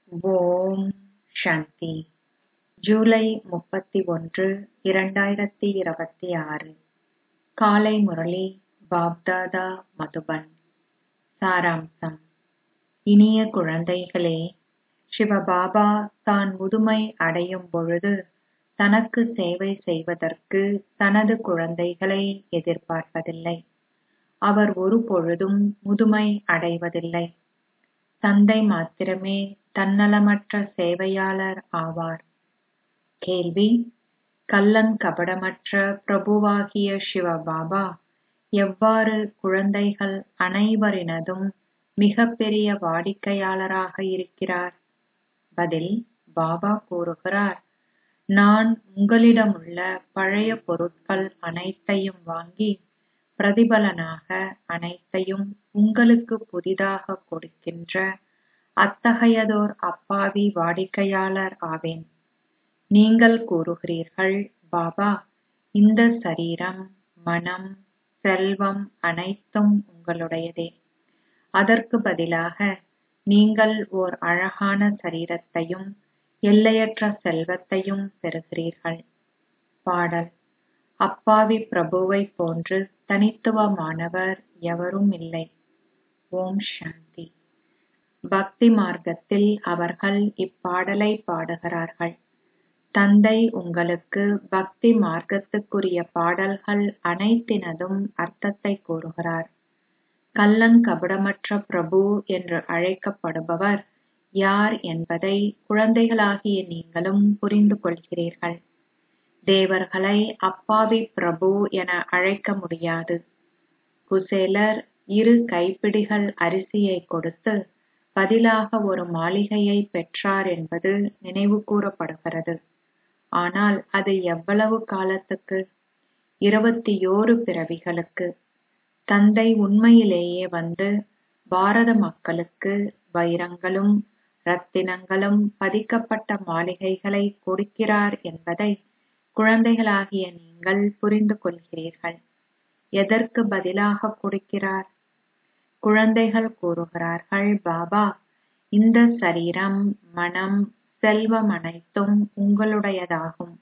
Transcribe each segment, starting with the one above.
ஓம் சாந்தி ஜூலை முப்பத்தி ஒன்று இரண்டாயிரத்தி இருபத்தி ஆறு காலை முரளி பாப்தாதா மதுபன் சாராம்சம் இனிய குழந்தைகளே சிவபாபா தான் முதுமை அடையும் பொழுது தனக்கு சேவை செய்வதற்கு தனது குழந்தைகளை எதிர்பார்ப்பதில்லை அவர் ஒருபொழுதும் முதுமை அடைவதில்லை தந்தை மாத்திரமே தன்னலமற்ற சேவையாளர் ஆவார் கேள்வி கள்ளன் கபடமற்ற பிரபுவாகிய சிவபாபா எவ்வாறு குழந்தைகள் அனைவரினதும் மிகப்பெரிய வாடிக்கையாளராக இருக்கிறார் பதில் பாபா கூறுகிறார் நான் உங்களிடமுள்ள பழைய பொருட்கள் அனைத்தையும் வாங்கி பிரதிபலனாக அனைத்தையும் உங்களுக்கு புதிதாக கொடுக்கின்ற அத்தகையதோர் அப்பாவி வாடிக்கையாளர் ஆவேன் நீங்கள் கூறுகிறீர்கள் பாபா இந்த சரீரம் மனம் செல்வம் அனைத்தும் உங்களுடையதே அதற்கு பதிலாக நீங்கள் ஓர் அழகான சரீரத்தையும் எல்லையற்ற செல்வத்தையும் பெறுகிறீர்கள் பாடல் அப்பாவி பிரபுவைப் போன்று தனித்துவமானவர் எவரும் இல்லை ஓம் சாந்தி பக்தி மார்க்கத்தில் அவர்கள் இப்பாடலை பாடுகிறார்கள் தந்தை உங்களுக்கு பக்தி மார்க்கத்துக்குரிய பாடல்கள் அனைத்தினதும் அர்த்தத்தை கூறுகிறார் கள்ளன் கபடமற்ற பிரபு என்று அழைக்கப்படுபவர் யார் என்பதை குழந்தைகளாகிய நீங்களும் புரிந்து கொள்கிறீர்கள் தேவர்களை அப்பாவி பிரபு என அழைக்க முடியாது குசேலர் இரு கைப்பிடிகள் அரிசியை கொடுத்து பதிலாக ஒரு மாளிகையை பெற்றார் என்பது நினைவு கூறப்படுகிறது ஆனால் அது எவ்வளவு காலத்துக்கு இருபத்தியோரு பிறவிகளுக்கு தந்தை உண்மையிலேயே வந்து பாரத மக்களுக்கு வைரங்களும் ரத்தினங்களும் பதிக்கப்பட்ட மாளிகைகளை கொடுக்கிறார் என்பதை குழந்தைகளாகிய நீங்கள் புரிந்து கொள்கிறீர்கள் எதற்கு பதிலாக கொடுக்கிறார் குழந்தைகள் கூறுகிறார்கள் பாபா இந்த சரீரம் மனம் செல்வம் அனைத்தும் உங்களுடையதாகும்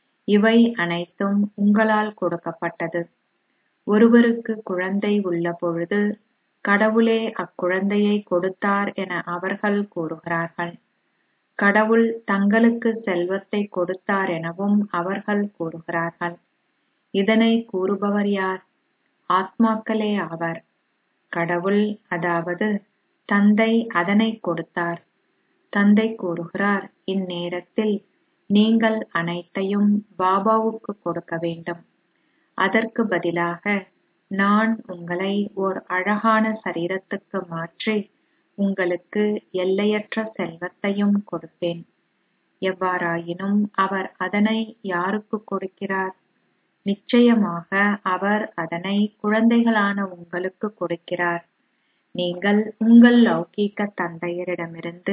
இவை அனைத்தும் உங்களால் கொடுக்கப்பட்டது ஒருவருக்கு குழந்தை உள்ள பொழுது கடவுளே அக்குழந்தையை கொடுத்தார் என அவர்கள் கூறுகிறார்கள் கடவுள் தங்களுக்கு செல்வத்தை கொடுத்தார் எனவும் அவர்கள் கூறுகிறார்கள் இதனை கூறுபவர் யார் ஆத்மாக்களே ஆவர் கடவுள் அதாவது தந்தை அதனை கொடுத்தார் தந்தை கூறுகிறார் இந்நேரத்தில் நீங்கள் அனைத்தையும் பாபாவுக்கு கொடுக்க வேண்டும் அதற்கு பதிலாக நான் உங்களை ஓர் அழகான சரீரத்துக்கு மாற்றி உங்களுக்கு எல்லையற்ற செல்வத்தையும் கொடுப்பேன் எவ்வாறாயினும் அவர் அதனை யாருக்கு கொடுக்கிறார் நிச்சயமாக அவர் அதனை குழந்தைகளான உங்களுக்கு கொடுக்கிறார் நீங்கள் உங்கள் லௌகீக தந்தையரிடமிருந்து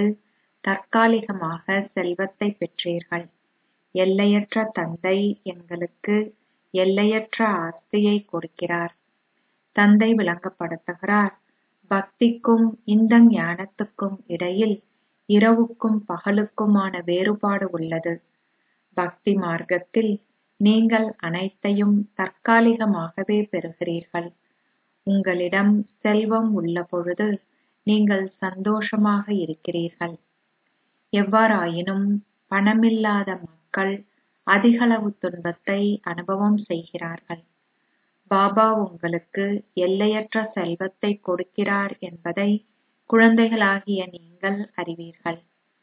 தற்காலிகமாக செல்வத்தை பெற்றீர்கள் எல்லையற்ற தந்தை எங்களுக்கு எல்லையற்ற ஆஸ்தியை கொடுக்கிறார் தந்தை விளங்கப்படுத்துகிறார் பக்திக்கும் இந்த ஞானத்துக்கும் இடையில் இரவுக்கும் பகலுக்குமான வேறுபாடு உள்ளது பக்தி மார்க்கத்தில் நீங்கள் அனைத்தையும் தற்காலிகமாகவே பெறுகிறீர்கள் உங்களிடம் செல்வம் உள்ள பொழுது நீங்கள் சந்தோஷமாக இருக்கிறீர்கள் எவ்வாறாயினும் பணமில்லாத மக்கள் அதிகளவு துன்பத்தை அனுபவம் செய்கிறார்கள் பாபா உங்களுக்கு எல்லையற்ற செல்வத்தை கொடுக்கிறார் என்பதை குழந்தைகளாகிய நீங்கள் அறிவீர்கள்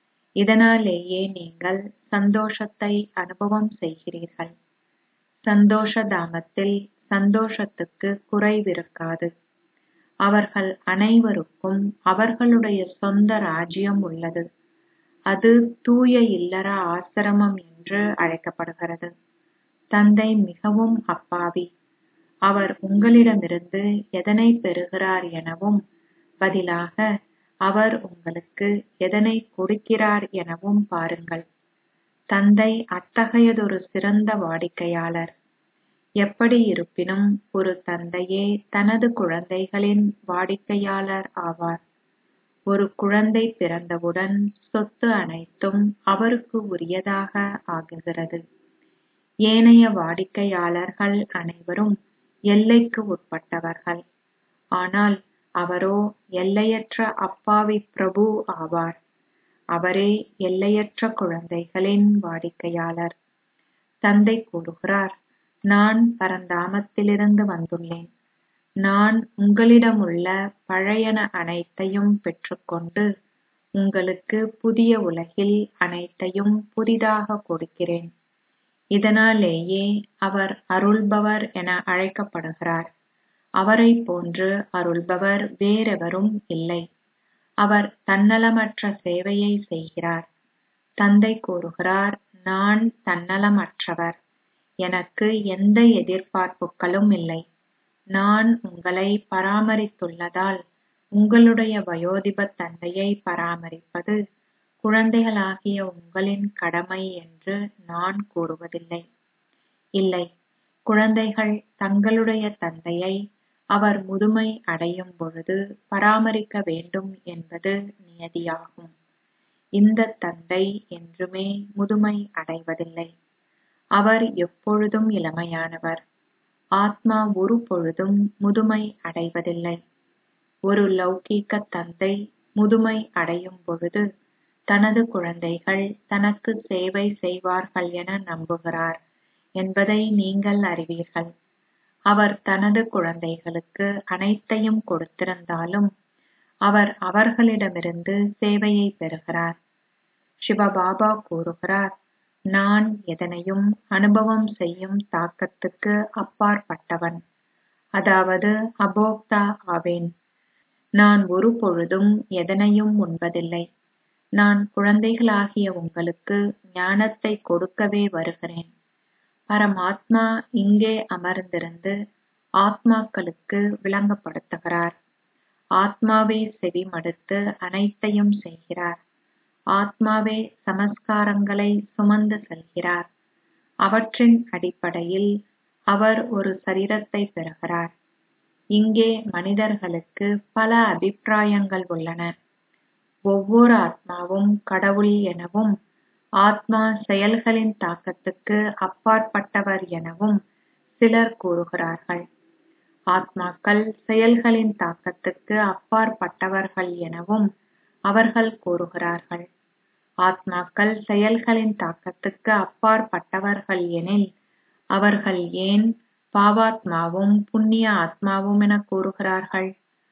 இதனாலேயே நீங்கள் சந்தோஷத்தை அனுபவம் செய்கிறீர்கள் சந்தோஷ தாமத்தில் சந்தோஷத்துக்கு குறைவிருக்காது அவர்கள் அனைவருக்கும் அவர்களுடைய சொந்த ராஜ்யம் உள்ளது அது தூய இல்லற ஆசிரமம் என்று அழைக்கப்படுகிறது தந்தை மிகவும் அப்பாவி அவர் உங்களிடமிருந்து எதனை பெறுகிறார் எனவும் பதிலாக அவர் உங்களுக்கு எதனை கொடுக்கிறார் எனவும் பாருங்கள் தந்தை அத்தகையதொரு சிறந்த வாடிக்கையாளர் எப்படி இருப்பினும் ஒரு தந்தையே தனது குழந்தைகளின் வாடிக்கையாளர் ஆவார் ஒரு குழந்தை பிறந்தவுடன் சொத்து அனைத்தும் அவருக்கு உரியதாக ஆகுகிறது ஏனைய வாடிக்கையாளர்கள் அனைவரும் எல்லைக்கு உட்பட்டவர்கள் ஆனால் அவரோ எல்லையற்ற அப்பாவி பிரபு ஆவார் அவரே எல்லையற்ற குழந்தைகளின் வாடிக்கையாளர் தந்தை கூறுகிறார் நான் பரந்தாமத்திலிருந்து வந்துள்ளேன் நான் உங்களிடமுள்ள பழையன அனைத்தையும் பெற்றுக்கொண்டு உங்களுக்கு புதிய உலகில் அனைத்தையும் புதிதாக கொடுக்கிறேன் இதனாலேயே அவர் அருள்பவர் என அழைக்கப்படுகிறார் அவரைப் போன்று அருள்பவர் வேறெவரும் இல்லை அவர் தன்னலமற்ற சேவையை செய்கிறார் தந்தை கூறுகிறார் நான் தன்னலமற்றவர் எனக்கு எந்த எதிர்பார்ப்புகளும் இல்லை நான் உங்களை பராமரித்துள்ளதால் உங்களுடைய வயோதிப தந்தையை பராமரிப்பது குழந்தைகளாகிய உங்களின் கடமை என்று நான் கூறுவதில்லை இல்லை குழந்தைகள் தங்களுடைய தந்தையை அவர் முதுமை அடையும் பொழுது பராமரிக்க வேண்டும் என்பது நியதியாகும் இந்த தந்தை என்றுமே முதுமை அடைவதில்லை அவர் எப்பொழுதும் இளமையானவர் ஆத்மா ஒரு பொழுதும் முதுமை அடைவதில்லை ஒரு லௌகீக தந்தை முதுமை அடையும் பொழுது தனது குழந்தைகள் தனக்கு சேவை செய்வார்கள் என நம்புகிறார் என்பதை நீங்கள் அறிவீர்கள் அவர் தனது குழந்தைகளுக்கு அனைத்தையும் கொடுத்திருந்தாலும் அவர் அவர்களிடமிருந்து சேவையை பெறுகிறார் சிவபாபா கூறுகிறார் நான் எதனையும் அனுபவம் செய்யும் தாக்கத்துக்கு அப்பாற்பட்டவன் அதாவது அபோக்தா ஆவேன் நான் ஒரு பொழுதும் எதனையும் உண்பதில்லை நான் குழந்தைகளாகிய உங்களுக்கு ஞானத்தை கொடுக்கவே வருகிறேன் பரமாத்மா இங்கே அமர்ந்திருந்து ஆத்மாக்களுக்கு விளங்கப்படுத்துகிறார் ஆத்மாவே செவி மடுத்து அனைத்தையும் செய்கிறார் ஆத்மாவே சமஸ்காரங்களை சுமந்து செல்கிறார் அவற்றின் அடிப்படையில் அவர் ஒரு சரீரத்தை பெறுகிறார் இங்கே மனிதர்களுக்கு பல அபிப்பிராயங்கள் உள்ளன ஒவ்வொரு ஆத்மாவும் கடவுள் எனவும் ஆத்மா செயல்களின் தாக்கத்துக்கு அப்பாற்பட்டவர் எனவும் சிலர் கூறுகிறார்கள் ஆத்மாக்கள் செயல்களின் தாக்கத்துக்கு அப்பாற்பட்டவர்கள் எனவும் அவர்கள் கூறுகிறார்கள் ஆத்மாக்கள் செயல்களின் தாக்கத்துக்கு அப்பாற்பட்டவர்கள் எனில் அவர்கள் ஏன் பாவாத்மாவும் புண்ணிய ஆத்மாவும் என கூறுகிறார்கள்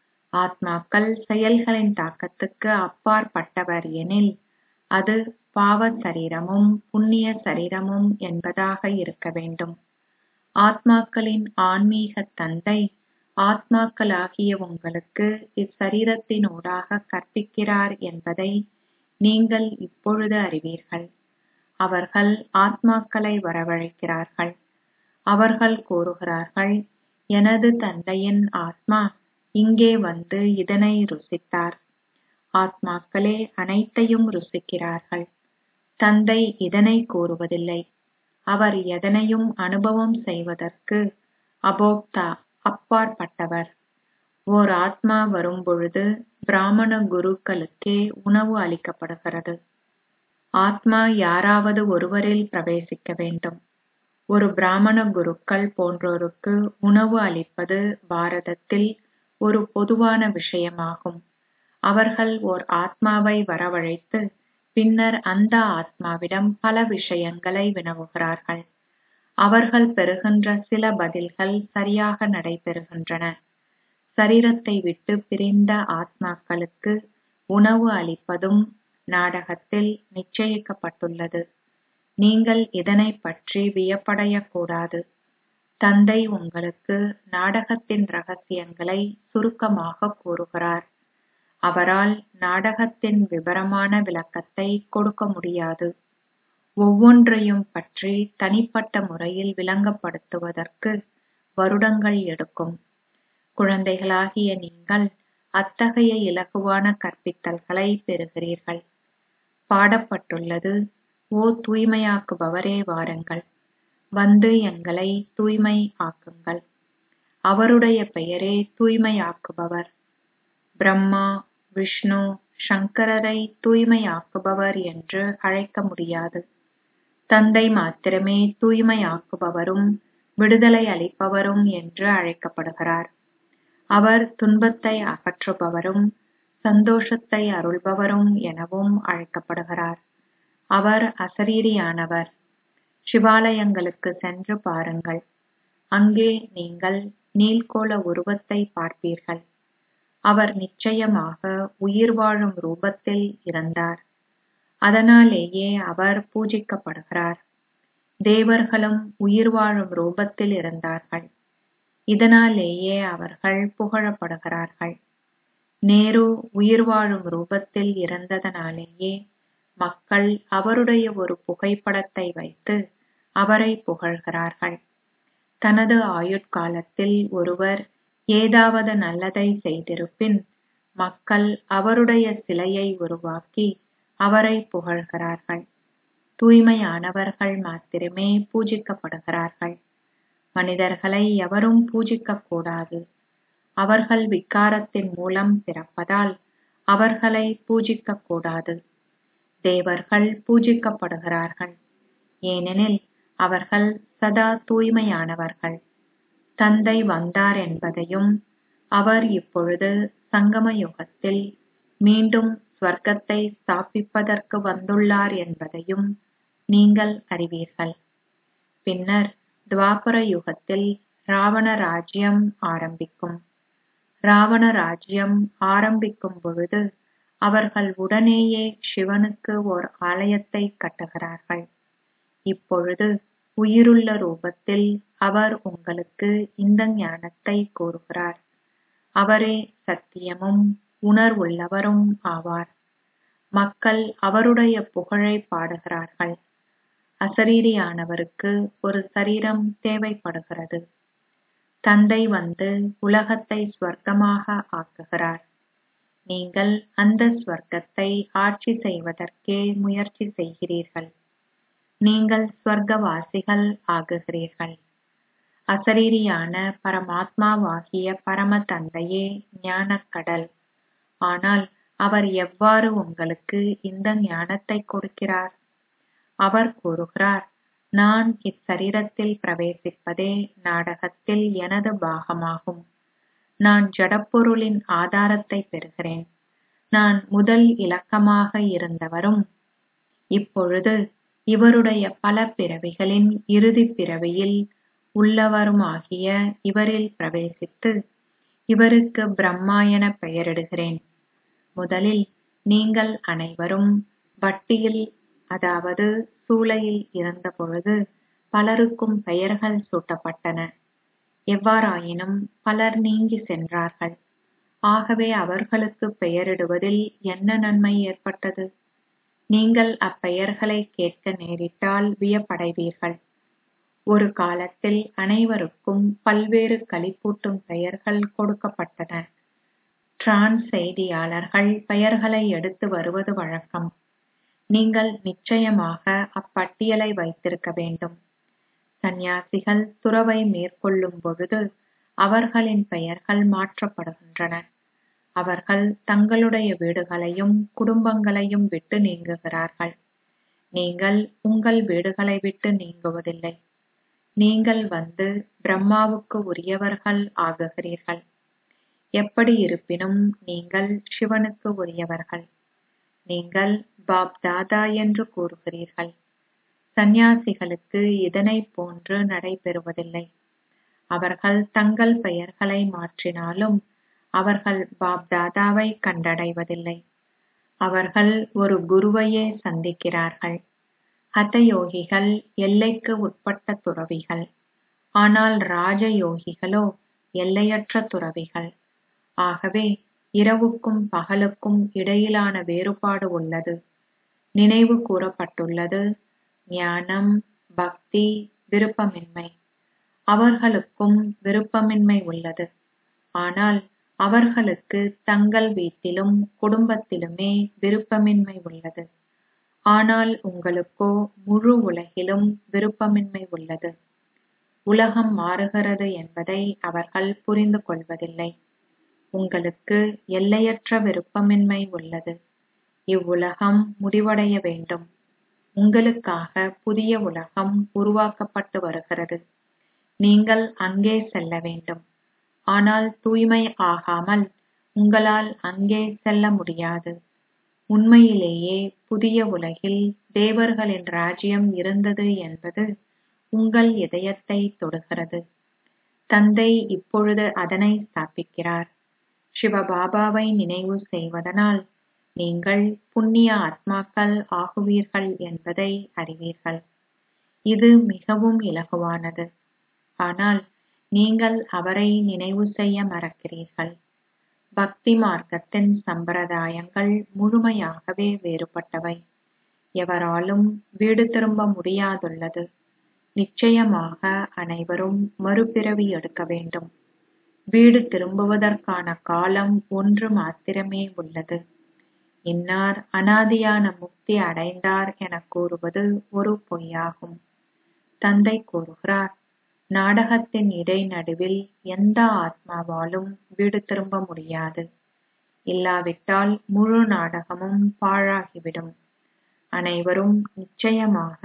ஆத்மாக்கள் செயல்களின் தாக்கத்துக்கு அப்பாற்பட்டவர் எனில் அது பாவ சரீரமும் புண்ணிய சரீரமும் என்பதாக இருக்க வேண்டும் ஆத்மாக்களின் ஆன்மீக தந்தை ஆத்மாக்களாகிய உங்களுக்கு இச்சரீரத்தினூடாக கற்பிக்கிறார் என்பதை நீங்கள் இப்பொழுது அறிவீர்கள் அவர்கள் ஆத்மாக்களை வரவழைக்கிறார்கள் அவர்கள் கூறுகிறார்கள் எனது தந்தையின் ஆத்மா இங்கே வந்து இதனை ருசித்தார் ஆத்மாக்களே அனைத்தையும் ருசிக்கிறார்கள் தந்தை இதனை கூறுவதில்லை அவர் எதனையும் அனுபவம் செய்வதற்கு அபோக்தா அப்பாற்பட்டவர் ஓர் ஆத்மா வரும்பொழுது பிராமண குருக்களுக்கே உணவு அளிக்கப்படுகிறது ஆத்மா யாராவது ஒருவரில் பிரவேசிக்க வேண்டும் ஒரு பிராமண குருக்கள் போன்றோருக்கு உணவு அளிப்பது பாரதத்தில் ஒரு பொதுவான விஷயமாகும் அவர்கள் ஓர் ஆத்மாவை வரவழைத்து பின்னர் அந்த ஆத்மாவிடம் பல விஷயங்களை வினவுகிறார்கள் அவர்கள் பெறுகின்ற சில பதில்கள் சரியாக நடைபெறுகின்றன சரீரத்தை விட்டு பிரிந்த ஆத்மாக்களுக்கு உணவு அளிப்பதும் நாடகத்தில் நிச்சயிக்கப்பட்டுள்ளது நீங்கள் இதனை பற்றி வியப்படையக்கூடாது தந்தை உங்களுக்கு நாடகத்தின் ரகசியங்களை சுருக்கமாக கூறுகிறார் அவரால் நாடகத்தின் விவரமான விளக்கத்தை கொடுக்க முடியாது ஒவ்வொன்றையும் பற்றி தனிப்பட்ட முறையில் விளங்கப்படுத்துவதற்கு வருடங்கள் எடுக்கும் குழந்தைகளாகிய நீங்கள் அத்தகைய இலகுவான கற்பித்தல்களை பெறுகிறீர்கள் பாடப்பட்டுள்ளது ஓ தூய்மையாக்குபவரே வாருங்கள் வந்து எங்களை தூய்மை ஆக்குங்கள் அவருடைய பெயரே தூய்மையாக்குபவர் பிரம்மா விஷ்ணு சங்கரரை தூய்மையாக்குபவர் என்று அழைக்க முடியாது தந்தை மாத்திரமே தூய்மையாக்குபவரும் விடுதலை அளிப்பவரும் என்று அழைக்கப்படுகிறார் அவர் துன்பத்தை அகற்றுபவரும் சந்தோஷத்தை அருள்பவரும் எனவும் அழைக்கப்படுகிறார் அவர் அசரீரியானவர் சிவாலயங்களுக்கு சென்று பாருங்கள் அங்கே நீங்கள் நீல்கோள உருவத்தை பார்ப்பீர்கள் அவர் நிச்சயமாக உயிர் வாழும் ரூபத்தில் இருந்தார் அதனாலேயே அவர் பூஜிக்கப்படுகிறார் தேவர்களும் உயிர் வாழும் ரூபத்தில் இருந்தார்கள் இதனாலேயே அவர்கள் புகழப்படுகிறார்கள் நேரு உயிர் வாழும் ரூபத்தில் இருந்ததனாலேயே மக்கள் அவருடைய ஒரு புகைப்படத்தை வைத்து அவரை புகழ்கிறார்கள் தனது ஆயுட்காலத்தில் ஒருவர் ஏதாவது நல்லதை செய்திருப்பின் மக்கள் அவருடைய சிலையை உருவாக்கி அவரை புகழ்கிறார்கள் தூய்மையானவர்கள் மாத்திரமே பூஜிக்கப்படுகிறார்கள் மனிதர்களை எவரும் பூஜிக்கக் கூடாது அவர்கள் விக்காரத்தின் மூலம் பிறப்பதால் அவர்களை பூஜிக்கக் கூடாது தேவர்கள் பூஜிக்கப்படுகிறார்கள் ஏனெனில் அவர்கள் சதா தூய்மையானவர்கள் தந்தை வந்தார் என்பதையும் அவர் இப்பொழுது சங்கம யுகத்தில் மீண்டும் ஸ்வர்க்கத்தை ஸ்தாபிப்பதற்கு வந்துள்ளார் என்பதையும் நீங்கள் அறிவீர்கள் பின்னர் துவாபர யுகத்தில் ராவண ராஜ்யம் ஆரம்பிக்கும் ராவண ராஜ்யம் ஆரம்பிக்கும் பொழுது அவர்கள் உடனேயே சிவனுக்கு ஓர் ஆலயத்தை கட்டுகிறார்கள் இப்பொழுது உயிருள்ள ரூபத்தில் அவர் உங்களுக்கு இந்த ஞானத்தை கூறுகிறார் அவரே சத்தியமும் உணர்வுள்ளவரும் ஆவார் மக்கள் அவருடைய புகழை பாடுகிறார்கள் அசரீரியானவருக்கு ஒரு சரீரம் தேவைப்படுகிறது தந்தை வந்து உலகத்தை ஸ்வர்க்கமாக ஆக்குகிறார் நீங்கள் அந்த ஸ்வர்க்கத்தை ஆட்சி செய்வதற்கே முயற்சி செய்கிறீர்கள் நீங்கள் ஸ்வர்க்கவாசிகள் ஆகுகிறீர்கள் அசரீரியான பரமாத்மாவாகிய பரம தந்தையே ஞானக்கடல் ஆனால் அவர் எவ்வாறு உங்களுக்கு இந்த ஞானத்தை கொடுக்கிறார் அவர் கூறுகிறார் நான் இச்சரீரத்தில் பிரவேசிப்பதே நாடகத்தில் எனது பாகமாகும் நான் ஜடப்பொருளின் ஆதாரத்தை பெறுகிறேன் நான் முதல் இலக்கமாக இருந்தவரும் இப்பொழுது இவருடைய பல பிறவிகளின் இறுதிப் பிறவியில் உள்ளவருமாகிய இவரில் பிரவேசித்து இவருக்கு பிரம்மா என பெயரிடுகிறேன் முதலில் நீங்கள் அனைவரும் வட்டியில் அதாவது சூளையில் இருந்தபொழுது பலருக்கும் பெயர்கள் சூட்டப்பட்டன எவ்வாறாயினும் பலர் நீங்கி சென்றார்கள் ஆகவே அவர்களுக்கு பெயரிடுவதில் என்ன நன்மை ஏற்பட்டது நீங்கள் அப்பெயர்களை கேட்க நேரிட்டால் வியப்படைவீர்கள் ஒரு காலத்தில் அனைவருக்கும் பல்வேறு களிப்பூட்டும் பெயர்கள் கொடுக்கப்பட்டன டிரான்ஸ் செய்தியாளர்கள் பெயர்களை எடுத்து வருவது வழக்கம் நீங்கள் நிச்சயமாக அப்பட்டியலை வைத்திருக்க வேண்டும் சந்நியாசிகள் துறவை மேற்கொள்ளும் பொழுது அவர்களின் பெயர்கள் மாற்றப்படுகின்றன அவர்கள் தங்களுடைய வீடுகளையும் குடும்பங்களையும் விட்டு நீங்குகிறார்கள் நீங்கள் உங்கள் வீடுகளை விட்டு நீங்குவதில்லை நீங்கள் வந்து பிரம்மாவுக்கு உரியவர்கள் ஆகுகிறீர்கள் எப்படி இருப்பினும் நீங்கள் சிவனுக்கு உரியவர்கள் நீங்கள் பாப் தாதா என்று கூறுகிறீர்கள் சந்நியாசிகளுக்கு இதனைப் போன்று நடைபெறுவதில்லை அவர்கள் தங்கள் பெயர்களை மாற்றினாலும் அவர்கள் பாப் தாதாவை கண்டடைவதில்லை அவர்கள் ஒரு குருவையே சந்திக்கிறார்கள் ஹதயோகிகள் எல்லைக்கு உட்பட்ட துறவிகள் ஆனால் ராஜயோகிகளோ எல்லையற்ற துறவிகள் ஆகவே இரவுக்கும் பகலுக்கும் இடையிலான வேறுபாடு உள்ளது நினைவு கூறப்பட்டுள்ளது ஞானம் பக்தி விருப்பமின்மை அவர்களுக்கும் விருப்பமின்மை உள்ளது ஆனால் அவர்களுக்கு தங்கள் வீட்டிலும் குடும்பத்திலுமே விருப்பமின்மை உள்ளது ஆனால் உங்களுக்கோ முழு உலகிலும் விருப்பமின்மை உள்ளது உலகம் மாறுகிறது என்பதை அவர்கள் புரிந்து கொள்வதில்லை உங்களுக்கு எல்லையற்ற விருப்பமின்மை உள்ளது இவ்வுலகம் முடிவடைய வேண்டும் உங்களுக்காக புதிய உலகம் உருவாக்கப்பட்டு வருகிறது நீங்கள் அங்கே செல்ல வேண்டும் ஆனால் தூய்மை ஆகாமல் உங்களால் அங்கே செல்ல முடியாது உண்மையிலேயே புதிய உலகில் தேவர்களின் ராஜ்யம் இருந்தது என்பது உங்கள் இதயத்தை தொடுகிறது தந்தை இப்பொழுது அதனை ஸ்தாபிக்கிறார் சிவபாபாவை நினைவு செய்வதனால் நீங்கள் புண்ணிய ஆத்மாக்கள் ஆகுவீர்கள் என்பதை அறிவீர்கள் இது மிகவும் இலகுவானது ஆனால் நீங்கள் அவரை நினைவு செய்ய மறக்கிறீர்கள் பக்தி மார்க்கத்தின் சம்பிரதாயங்கள் முழுமையாகவே வேறுபட்டவை எவராலும் வீடு திரும்ப முடியாதுள்ளது நிச்சயமாக அனைவரும் மறுபிறவி எடுக்க வேண்டும் வீடு திரும்புவதற்கான காலம் ஒன்று மாத்திரமே உள்ளது இன்னார் அனாதியான முக்தி அடைந்தார் எனக் கூறுவது ஒரு பொய்யாகும் தந்தை கூறுகிறார் நாடகத்தின் இடைநடுவில் எந்த ஆத்மாவாலும் வீடு திரும்ப முடியாது இல்லாவிட்டால் முழு நாடகமும் பாழாகிவிடும் அனைவரும் நிச்சயமாக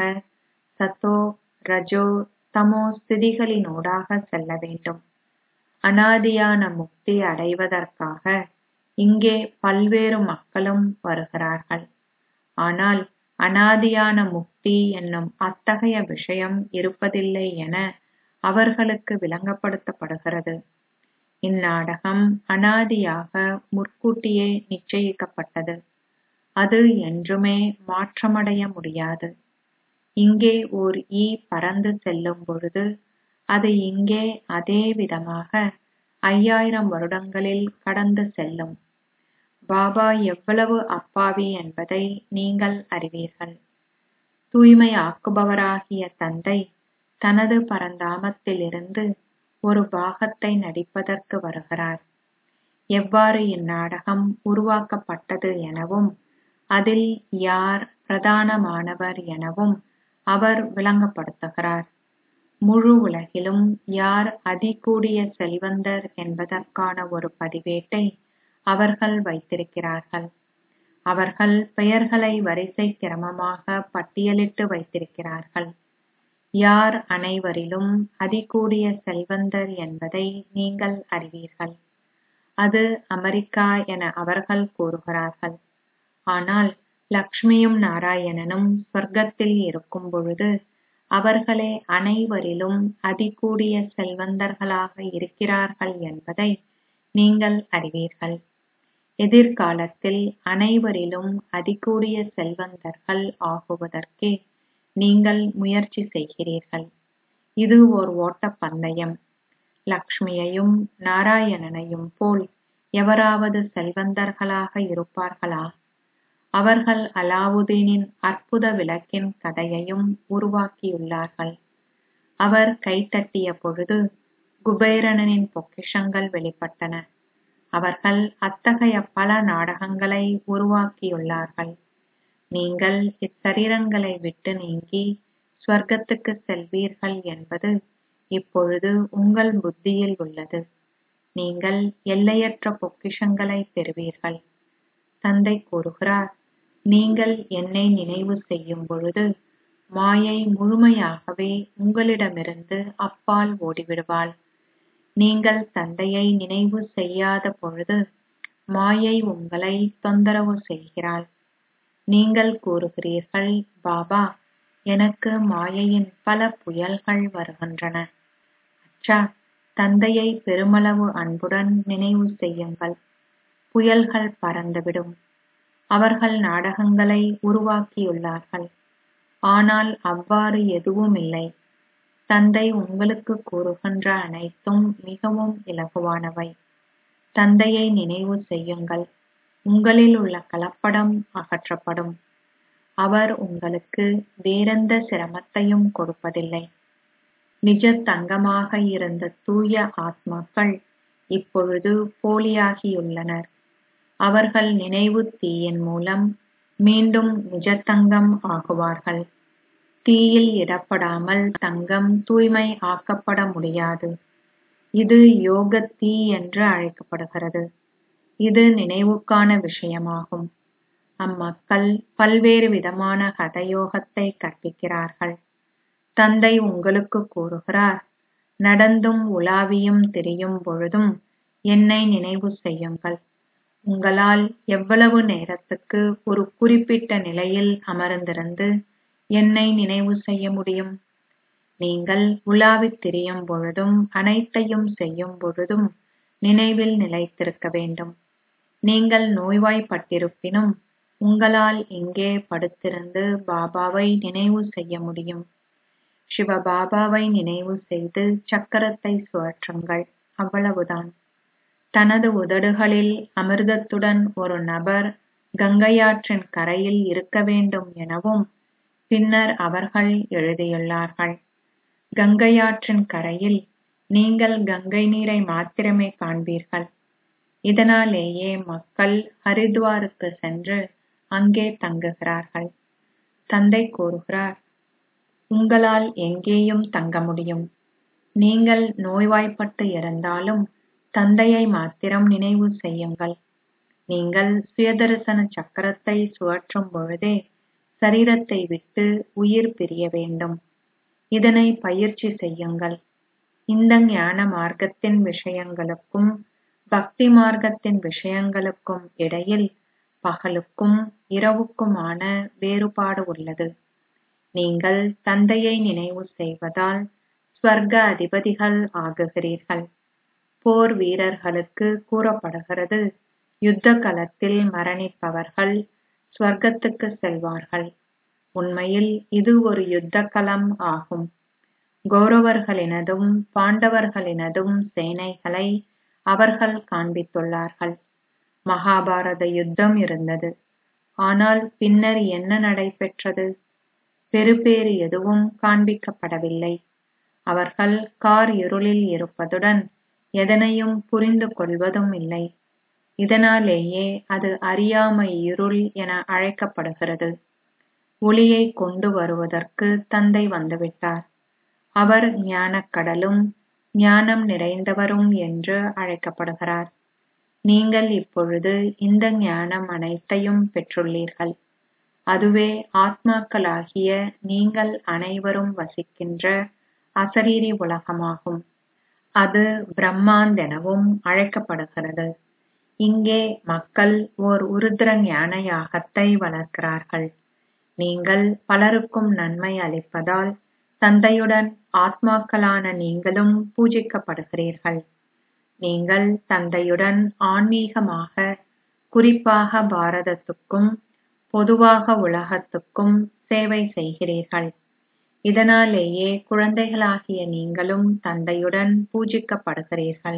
சத்தோ ரஜோ தமோ ஸ்திதிகளினூடாக செல்ல வேண்டும் அனாதியான முக்தி அடைவதற்காக இங்கே பல்வேறு மக்களும் வருகிறார்கள் ஆனால் அனாதியான முக்தி என்னும் அத்தகைய விஷயம் இருப்பதில்லை என அவர்களுக்கு விளங்கப்படுத்தப்படுகிறது இந்நாடகம் அனாதியாக முற்கூட்டியே நிச்சயிக்கப்பட்டது அது என்றுமே மாற்றமடைய முடியாது இங்கே ஓர் ஈ பறந்து செல்லும் பொழுது அது இங்கே அதே விதமாக ஐயாயிரம் வருடங்களில் கடந்து செல்லும் பாபா எவ்வளவு அப்பாவி என்பதை நீங்கள் அறிவீர்கள் தூய்மை ஆக்குபவராகிய தந்தை தனது பரந்தாமத்திலிருந்து ஒரு பாகத்தை நடிப்பதற்கு வருகிறார் எவ்வாறு இந்நாடகம் உருவாக்கப்பட்டது எனவும் அதில் யார் பிரதானமானவர் எனவும் அவர் விளங்கப்படுத்துகிறார் முழு உலகிலும் யார் அதிகூடிய செல்வந்தர் என்பதற்கான ஒரு பதிவேட்டை அவர்கள் வைத்திருக்கிறார்கள் அவர்கள் பெயர்களை வரிசை கிரமமாக பட்டியலிட்டு வைத்திருக்கிறார்கள் யார் அனைவரிலும் அதிகூடிய செல்வந்தர் என்பதை நீங்கள் அறிவீர்கள் அது அமெரிக்கா என அவர்கள் கூறுகிறார்கள் ஆனால் லக்ஷ்மியும் நாராயணனும் சொர்க்கத்தில் இருக்கும் பொழுது அவர்களே அனைவரிலும் அதிகூடிய செல்வந்தர்களாக இருக்கிறார்கள் என்பதை நீங்கள் அறிவீர்கள் எதிர்காலத்தில் அனைவரிலும் அதிகூடிய செல்வந்தர்கள் ஆகுவதற்கே நீங்கள் முயற்சி செய்கிறீர்கள் இது ஓர் ஓட்டப்பந்தயம் லக்ஷ்மியையும் நாராயணனையும் போல் எவராவது செல்வந்தர்களாக இருப்பார்களா அவர்கள் அலாவுதீனின் அற்புத விளக்கின் கதையையும் உருவாக்கியுள்ளார்கள் அவர் கைத்தட்டிய பொழுது குபேரனின் பொக்கிஷங்கள் வெளிப்பட்டன அவர்கள் அத்தகைய பல நாடகங்களை உருவாக்கியுள்ளார்கள் நீங்கள் இச்சரீரங்களை விட்டு நீங்கி ஸ்வர்க்கத்துக்கு செல்வீர்கள் என்பது இப்பொழுது உங்கள் புத்தியில் உள்ளது நீங்கள் எல்லையற்ற பொக்கிஷங்களை பெறுவீர்கள் தந்தை கூறுகிறார் நீங்கள் என்னை நினைவு செய்யும் பொழுது மாயை முழுமையாகவே உங்களிடமிருந்து அப்பால் ஓடிவிடுவாள் நீங்கள் தந்தையை நினைவு செய்யாத பொழுது மாயை உங்களை தொந்தரவு செய்கிறாள் நீங்கள் கூறுகிறீர்கள் பாபா எனக்கு மாயையின் பல புயல்கள் வருகின்றன அச்சா தந்தையை பெருமளவு அன்புடன் நினைவு செய்யுங்கள் புயல்கள் பறந்துவிடும் அவர்கள் நாடகங்களை உருவாக்கியுள்ளார்கள் ஆனால் அவ்வாறு எதுவும் இல்லை தந்தை உங்களுக்கு கூறுகின்ற அனைத்தும் மிகவும் இலகுவானவை தந்தையை நினைவு செய்யுங்கள் உங்களில் உள்ள கலப்படம் அகற்றப்படும் அவர் உங்களுக்கு வேறெந்த சிரமத்தையும் கொடுப்பதில்லை நிஜ தங்கமாக இருந்த தூய ஆத்மாக்கள் இப்பொழுது போலியாகியுள்ளனர் அவர்கள் நினைவு தீயின் மூலம் மீண்டும் நிஜத்தங்கம் ஆகுவார்கள் தீயில் இடப்படாமல் தங்கம் தூய்மை ஆக்கப்பட முடியாது இது யோக தீ என்று அழைக்கப்படுகிறது இது நினைவுக்கான விஷயமாகும் அம்மக்கள் பல்வேறு விதமான ஹதயோகத்தை கற்பிக்கிறார்கள் தந்தை உங்களுக்கு கூறுகிறார் நடந்தும் உலாவியும் திரியும் பொழுதும் என்னை நினைவு செய்யுங்கள் உங்களால் எவ்வளவு நேரத்துக்கு ஒரு குறிப்பிட்ட நிலையில் அமர்ந்திருந்து என்னை நினைவு செய்ய முடியும் நீங்கள் உலாவித் திரியும் பொழுதும் அனைத்தையும் செய்யும் பொழுதும் நினைவில் நிலைத்திருக்க வேண்டும் நீங்கள் நோய்வாய்ப்பட்டிருப்பினும் உங்களால் இங்கே படுத்திருந்து பாபாவை நினைவு செய்ய முடியும் சிவபாபாவை நினைவு செய்து சக்கரத்தை சுழற்றுங்கள் அவ்வளவுதான் தனது உதடுகளில் அமிர்தத்துடன் ஒரு நபர் கங்கையாற்றின் கரையில் இருக்க வேண்டும் எனவும் பின்னர் அவர்கள் எழுதியுள்ளார்கள் கங்கையாற்றின் கரையில் நீங்கள் கங்கை நீரை மாத்திரமே காண்பீர்கள் இதனாலேயே மக்கள் ஹரித்வாருக்கு சென்று அங்கே தங்குகிறார்கள் தந்தை கூறுகிறார் உங்களால் எங்கேயும் தங்க முடியும் நீங்கள் நோய்வாய்ப்பட்டு இருந்தாலும் தந்தையை மாத்திரம் நினைவு செய்யுங்கள் நீங்கள் சுயதரிசன சக்கரத்தை சுழற்றும் பொழுதே சரீரத்தை விட்டு உயிர் பிரிய வேண்டும் இதனை பயிற்சி செய்யுங்கள் இந்த ஞான மார்க்கத்தின் விஷயங்களுக்கும் பக்தி மார்க்கத்தின் விஷயங்களுக்கும் இடையில் பகலுக்கும் இரவுக்குமான வேறுபாடு உள்ளது நீங்கள் தந்தையை நினைவு செய்வதால் ஸ்வர்க்க அதிபதிகள் ஆகுகிறீர்கள் போர் வீரர்களுக்கு கூறப்படுகிறது யுத்த களத்தில் மரணிப்பவர்கள் ஸ்வர்க்கத்துக்கு செல்வார்கள் உண்மையில் இது ஒரு யுத்த களம் ஆகும் கௌரவர்களினதும் பாண்டவர்களினதும் சேனைகளை அவர்கள் காண்பித்துள்ளார்கள் மகாபாரத யுத்தம் இருந்தது ஆனால் பின்னர் என்ன நடைபெற்றது பெறுபேறு எதுவும் காண்பிக்கப்படவில்லை அவர்கள் கார் இருளில் இருப்பதுடன் எதனையும் புரிந்து கொள்வதும் இல்லை இதனாலேயே அது அறியாமை இருள் என அழைக்கப்படுகிறது ஒளியை கொண்டு வருவதற்கு தந்தை வந்துவிட்டார் அவர் ஞானக்கடலும் ஞானம் நிறைந்தவரும் என்று அழைக்கப்படுகிறார் நீங்கள் இப்பொழுது இந்த ஞானம் அனைத்தையும் பெற்றுள்ளீர்கள் அதுவே ஆத்மாக்களாகிய நீங்கள் அனைவரும் வசிக்கின்ற அசரீரி உலகமாகும் அது பிரம்மாந்தெனவும் அழைக்கப்படுகிறது இங்கே மக்கள் ஓர் உருத்திர ஞான யாகத்தை வளர்க்கிறார்கள் நீங்கள் பலருக்கும் நன்மை அளிப்பதால் தந்தையுடன் ஆத்மாக்களான நீங்களும் பூஜிக்கப்படுகிறீர்கள் நீங்கள் தந்தையுடன் ஆன்மீகமாக குறிப்பாக பாரதத்துக்கும் பொதுவாக உலகத்துக்கும் சேவை செய்கிறீர்கள் இதனாலேயே குழந்தைகளாகிய நீங்களும் தந்தையுடன் பூஜிக்கப்படுகிறீர்கள்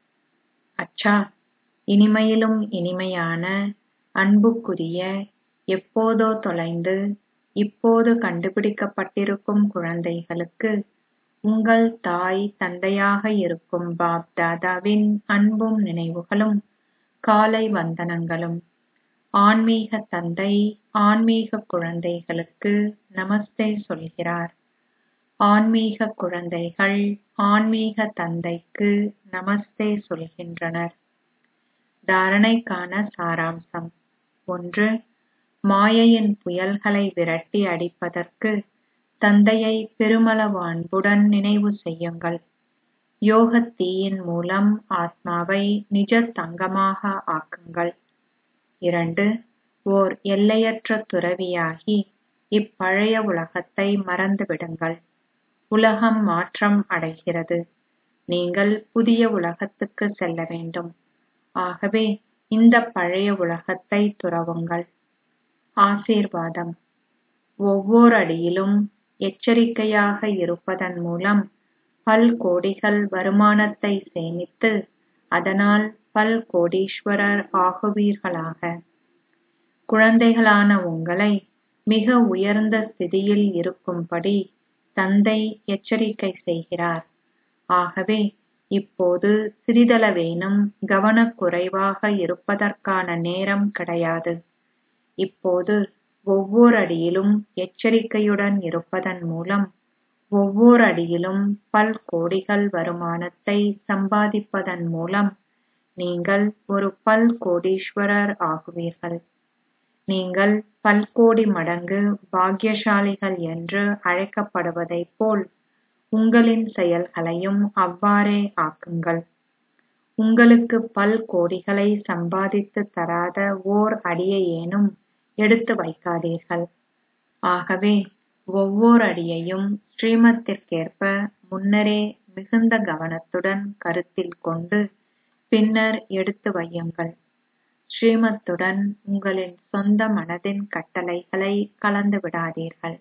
அச்சா இனிமையிலும் இனிமையான அன்புக்குரிய எப்போதோ தொலைந்து இப்போது கண்டுபிடிக்கப்பட்டிருக்கும் குழந்தைகளுக்கு உங்கள் தாய் தந்தையாக இருக்கும் பாப் தாதாவின் அன்பும் நினைவுகளும் காலை வந்தனங்களும் ஆன்மீக தந்தை ஆன்மீக குழந்தைகளுக்கு நமஸ்தே சொல்கிறார் ஆன்மீக குழந்தைகள் ஆன்மீக தந்தைக்கு நமஸ்தே சொல்கின்றனர் தாரணைக்கான சாராம்சம் ஒன்று மாயையின் புயல்களை விரட்டி அடிப்பதற்கு தந்தையை பெருமளவு அன்புடன் நினைவு செய்யுங்கள் யோகத் தீயின் மூலம் ஆத்மாவை நிஜ தங்கமாக ஆக்குங்கள் இரண்டு ஓர் எல்லையற்ற துறவியாகி இப்பழைய உலகத்தை மறந்துவிடுங்கள் உலகம் மாற்றம் அடைகிறது நீங்கள் புதிய உலகத்துக்கு செல்ல வேண்டும் ஆகவே இந்த பழைய உலகத்தை துறவுங்கள் ஆசீர்வாதம் ஒவ்வொரு அடியிலும் எச்சரிக்கையாக இருப்பதன் மூலம் பல்கோடிகள் வருமானத்தை சேமித்து அதனால் பல் கோடீஸ்வரர் ஆகுவீர்களாக குழந்தைகளான உங்களை மிக உயர்ந்த ஸ்திதியில் இருக்கும்படி தந்தை எச்சரிக்கை செய்கிறார் ஆகவே இப்போது சிறிதளவேனும் கவனக்குறைவாக இருப்பதற்கான நேரம் கிடையாது இப்போது ஒவ்வொரு அடியிலும் எச்சரிக்கையுடன் இருப்பதன் மூலம் ஒவ்வொரு அடியிலும் பல் கோடிகள் வருமானத்தை சம்பாதிப்பதன் மூலம் நீங்கள் ஒரு பல் கோடீஸ்வரர் ஆகுவீர்கள் நீங்கள் பல்கோடி மடங்கு பாக்கியசாலிகள் என்று அழைக்கப்படுவதைப் போல் உங்களின் செயல்களையும் அவ்வாறே ஆக்குங்கள் உங்களுக்கு பல் கோடிகளை சம்பாதித்து தராத ஓர் அடியையேனும் எடுத்து வைக்காதீர்கள் ஆகவே ஒவ்வொரு அடியையும் ஸ்ரீமத்திற்கேற்ப முன்னரே மிகுந்த கவனத்துடன் கருத்தில் கொண்டு பின்னர் எடுத்து வையுங்கள் ஸ்ரீமத்துடன் உங்களின் சொந்த மனதின் கட்டளைகளை கலந்து விடாதீர்கள்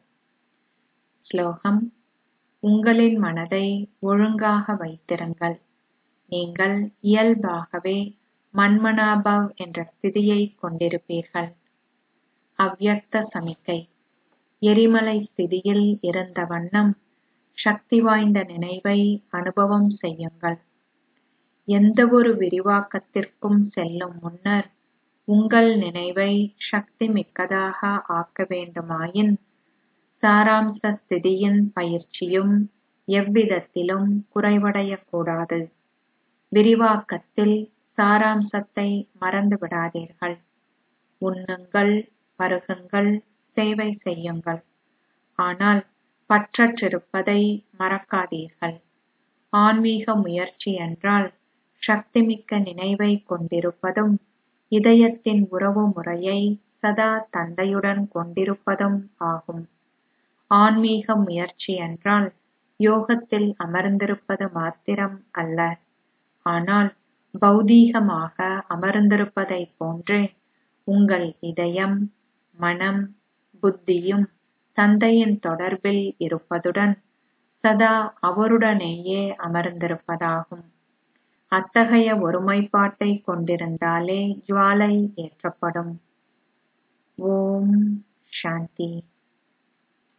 ஸ்லோகம் உங்களின் மனதை ஒழுங்காக வைத்திருங்கள் நீங்கள் இயல்பாகவே மன்மனாபவ் என்ற ஸ்திதியை கொண்டிருப்பீர்கள் அவ்யக்த சமிக்கை எரிமலை ஸ்திதியில் இருந்த வண்ணம் சக்தி வாய்ந்த நினைவை அனுபவம் செய்யுங்கள் எந்தவொரு விரிவாக்கத்திற்கும் செல்லும் முன்னர் உங்கள் நினைவை சக்தி மிக்கதாக ஆக்க வேண்டுமாயின் சாராம்ச ஸ்திதியின் பயிற்சியும் எவ்விதத்திலும் குறைவடையக்கூடாது விரிவாக்கத்தில் சாராம்சத்தை மறந்து விடாதீர்கள் உண்ணுங்கள் பருகுங்கள் சேவை செய்யுங்கள் ஆனால் பற்றற்றிருப்பதை மறக்காதீர்கள் ஆன்மீக முயற்சி என்றால் சக்திமிக்க நினைவை கொண்டிருப்பதும் இதயத்தின் உறவு முறையை சதா தந்தையுடன் கொண்டிருப்பதும் ஆகும் ஆன்மீக முயற்சி என்றால் யோகத்தில் அமர்ந்திருப்பது மாத்திரம் அல்ல ஆனால் பௌதீகமாக அமர்ந்திருப்பதைப் போன்றே உங்கள் இதயம் மனம் புத்தியும் தந்தையின் தொடர்பில் இருப்பதுடன் சதா அவருடனேயே அமர்ந்திருப்பதாகும் அத்தகைய ஒருமைப்பாட்டை கொண்டிருந்தாலே ஜுவாலை ஏற்றப்படும் ஓம் சாந்தி